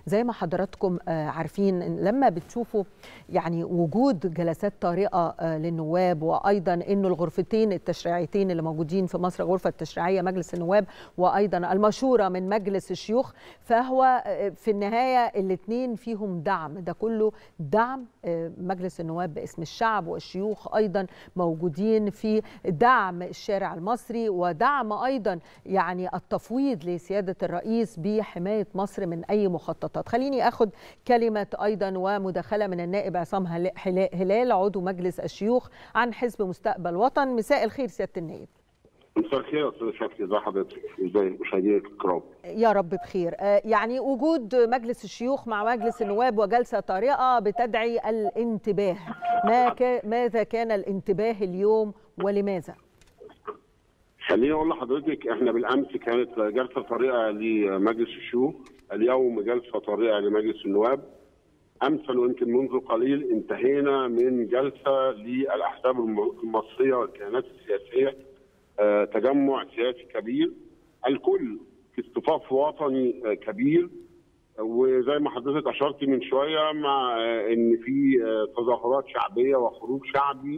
زي ما حضراتكم عارفين لما بتشوفوا يعني وجود جلسات طارئه للنواب وايضا انه الغرفتين التشريعيتين اللي موجودين في مصر غرفه التشريعيه مجلس النواب وايضا المشوره من مجلس الشيوخ فهو في النهايه الاثنين فيهم دعم ده كله دعم مجلس النواب باسم الشعب والشيوخ ايضا موجودين في دعم الشارع المصري ودعم ايضا يعني التفويض لسياده الرئيس بحمايه مصر من اي مخططات خليني اخذ كلمه ايضا ومداخله من النائب عصام هلال عضو مجلس الشيوخ عن حزب مستقبل وطن مساء الخير سياده النائب مساء الخير يا استاذ شكري ازي حضرتك ازي مشاهدينك الكرام يا رب بخير يعني وجود مجلس الشيوخ مع مجلس النواب وجلسه طارئه بتدعي الانتباه ما ك... ماذا كان الانتباه اليوم ولماذا خليني اقول لحضرتك احنا بالامس كانت جلسه طارئه لمجلس الشيوخ اليوم جلسه طارئه لمجلس النواب امسا ويمكن منذ قليل انتهينا من جلسه للاحزاب المصريه والكيانات السياسيه تجمع سياسي كبير الكل في اصطفاف وطني كبير وزي ما حضرتك اشرت من شويه مع ان في تظاهرات شعبيه وخروج شعبي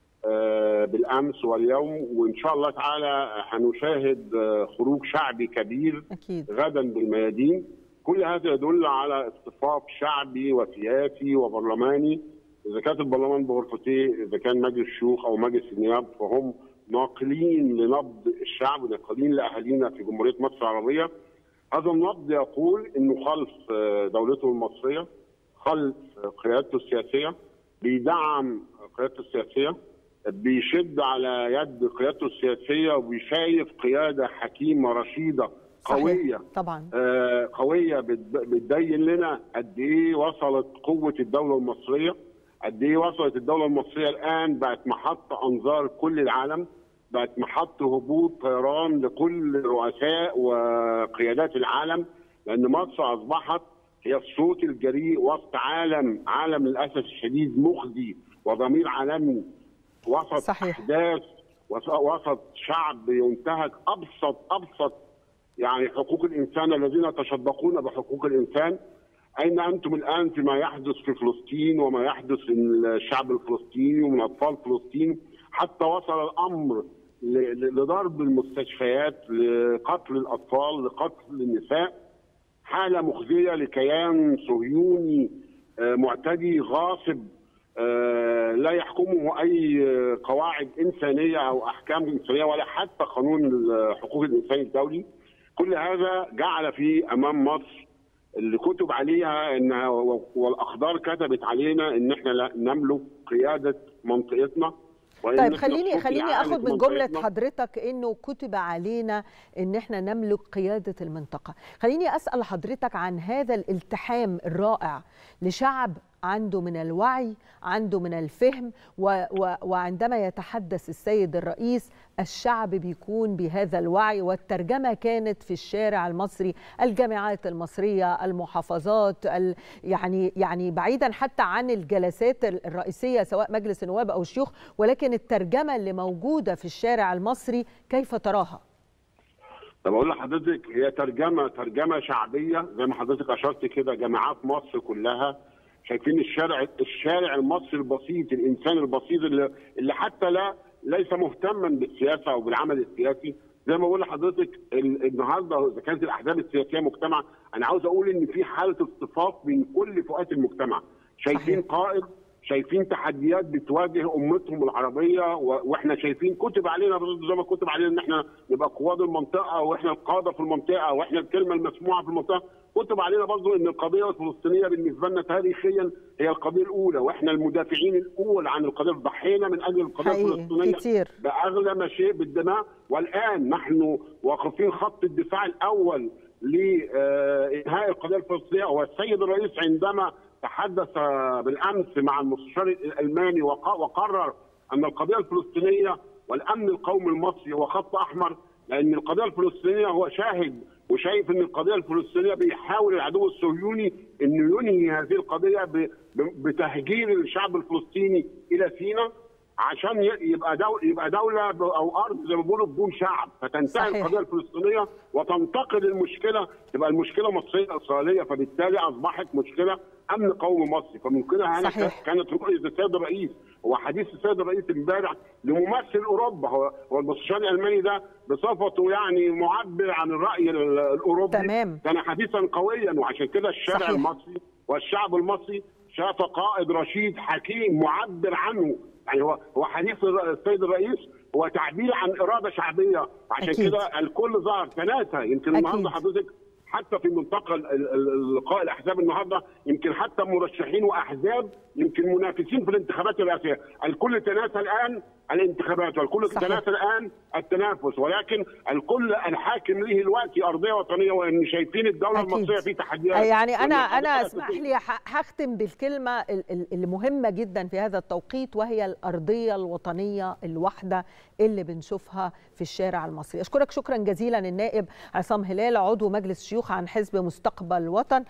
بالامس واليوم وان شاء الله تعالى هنشاهد خروج شعبي كبير أكيد. غدا بالميادين كل هذا يدل على اصطفاف شعبي وسياسي وبرلماني اذا كانت البرلمان بغرفتيه اذا كان مجلس الشيوخ او مجلس النياب فهم ناقلين لنبض الشعب ناقلين لاهالينا في جمهوريه مصر العربيه هذا النبض يقول انه خلف دولته المصريه خلف قيادته السياسيه بيدعم قيادته السياسيه بيشد على يد قيادته السياسيه وبيشايف قياده حكيمه رشيده قويه صحيح. طبعا آه قويه بتبين لنا قد ايه وصلت قوه الدوله المصريه قد ايه وصلت الدوله المصريه الان بقت محط انظار كل العالم بقت محط هبوط طيران لكل رؤساء وقيادات العالم لان مصر اصبحت هي الصوت الجريء وسط عالم عالم للاسف الشديد مخزي وضمير عالمي وسط صحيح. احداث وسط شعب ينتهك ابسط ابسط يعني حقوق الانسان الذين يتشدقون بحقوق الانسان اين انتم الان فيما يحدث في فلسطين وما يحدث للشعب الفلسطيني ومن اطفال فلسطين حتى وصل الامر لضرب المستشفيات لقتل الاطفال لقتل النساء حاله مخزيه لكيان صهيوني معتدي غاصب لا يحكمه اي قواعد انسانيه او احكام انسانيه ولا حتى قانون حقوق الانسان الدولي كل هذا جعل في امام مصر اللي كتب عليها انها والاخبار كتبت علينا ان احنا نملك قياده منطقتنا طيب خليني خليني اخد من جمله حضرتك انه كتب علينا ان احنا نملك قياده المنطقه خليني اسال حضرتك عن هذا الالتحام الرائع لشعب عنده من الوعي عنده من الفهم و و وعندما يتحدث السيد الرئيس الشعب بيكون بهذا الوعي والترجمة كانت في الشارع المصري الجامعات المصرية المحافظات يعني يعني بعيدا حتى عن الجلسات الرئيسية سواء مجلس النواب أو الشيوخ ولكن الترجمة اللي موجودة في الشارع المصري كيف تراها؟ طب اقول لحضرتك هي ترجمه ترجمه شعبيه زي ما حضرتك اشرت كده جامعات مصر كلها شايفين الشارع الشارع المصري البسيط الانسان البسيط اللي, اللي حتى لا ليس مهتما بالسياسه او بالعمل السياسي زي ما بقول لحضرتك النهارده اذا كانت الاحزاب السياسيه مجتمع انا عاوز اقول ان في حاله اصطفاف من كل فئات المجتمع شايفين قائد شايفين تحديات بتواجه امتهم العربيه واحنا شايفين كتب علينا زي ما كتب علينا ان احنا نبقى قواد المنطقه واحنا القاده في المنطقه واحنا الكلمه المسموعه في المنطقه كتب علينا برضو ان القضيه الفلسطينيه بالنسبه لنا تاريخيا هي القضيه الاولى واحنا المدافعين الاول عن القضيه ضحينا من اجل القضيه الفلسطينيه كتير. باغلى ما شيء بالدماء والان نحن واقفين خط الدفاع الاول لانهاء القضيه الفلسطينيه والسيد الرئيس عندما تحدث بالامس مع المستشار الالماني وقرر ان القضيه الفلسطينيه والامن القومي المصري هو خط احمر لان القضيه الفلسطينيه هو شاهد وشايف ان القضيه الفلسطينيه بيحاول العدو الصهيوني انه ينهي هذه القضيه بتهجير الشعب الفلسطيني الى سيناء عشان ي- يبقى دولة يبقى دولة ب- او ارض زي ما بيقولوا بدون شعب فتنتهي صحيح. القضية الفلسطينية وتنتقل المشكلة تبقى المشكلة مصرية اسرائيلية فبالتالي اصبحت مشكلة امن قومي مصري فممكن هنا صحيح. كانت رؤية السيد الرئيس هو حديث السيد الرئيس امبارح لممثل اوروبا هو هو المستشار الالماني ده بصفته يعني معبر عن الراي ال- الاوروبي تمام. كان حديثا قويا وعشان كده الشارع صحيح. المصري والشعب المصري شاف قائد رشيد حكيم معبر عنه يعني هو هو حديث الر- السيد الرئيس هو تعبير عن اراده شعبيه وعشان أكيد. كده الكل ظهر ثلاثه يمكن أكيد. النهارده حضرتك حتى في منطقه ال- ال- ال- لقاء الاحزاب النهارده يمكن حتى مرشحين واحزاب يمكن منافسين في الانتخابات الرئاسيه، الكل تناسى الان الانتخابات والكل صحيح. تناسى الان التنافس ولكن الكل الحاكم له الوقت ارضيه وطنيه وان شايفين الدوله أكيد. المصريه في تحديات يعني انا وإن انا القضية اسمح تتم. لي ح- هختم بالكلمه ال- ال- المهمه جدا في هذا التوقيت وهي الارضيه الوطنيه الواحده اللي بنشوفها في الشارع المصري اشكرك شكرا جزيلا النائب عصام هلال عضو مجلس الشيوخ عن حزب مستقبل وطن